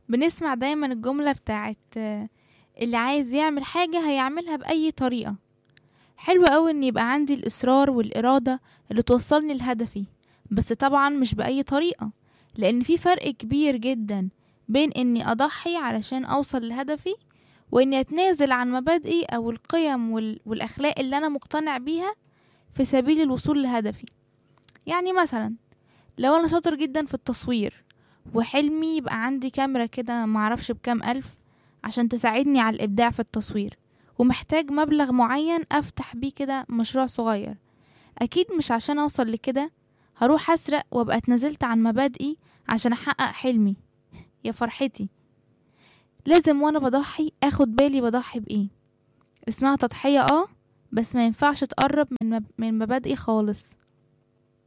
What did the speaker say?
بنسمع دايما الجملة بتاعت آه، اللي عايز يعمل حاجة هيعملها بأي طريقة حلو أوي إن يبقى عندي الإصرار والإرادة اللي توصلني لهدفي بس طبعا مش بأي طريقة لأن في فرق كبير جدا بين إني أضحي علشان أوصل لهدفي وإني أتنازل عن مبادئي أو القيم وال- والأخلاق اللي أنا مقتنع بيها في سبيل الوصول لهدفي يعني مثلا لو أنا شاطر جدا في التصوير وحلمي يبقى عندي كاميرا كده معرفش بكام ألف عشان تساعدني على الإبداع في التصوير ومحتاج مبلغ معين أفتح بيه كده مشروع صغير أكيد مش عشان أوصل لكده هروح أسرق وأبقى اتنازلت عن مبادئي عشان أحقق حلمي يا فرحتي لازم وأنا بضحي أخد بالي بضحي بإيه اسمها تضحية اه بس ما ينفعش تقرب من مب... من مبادئي خالص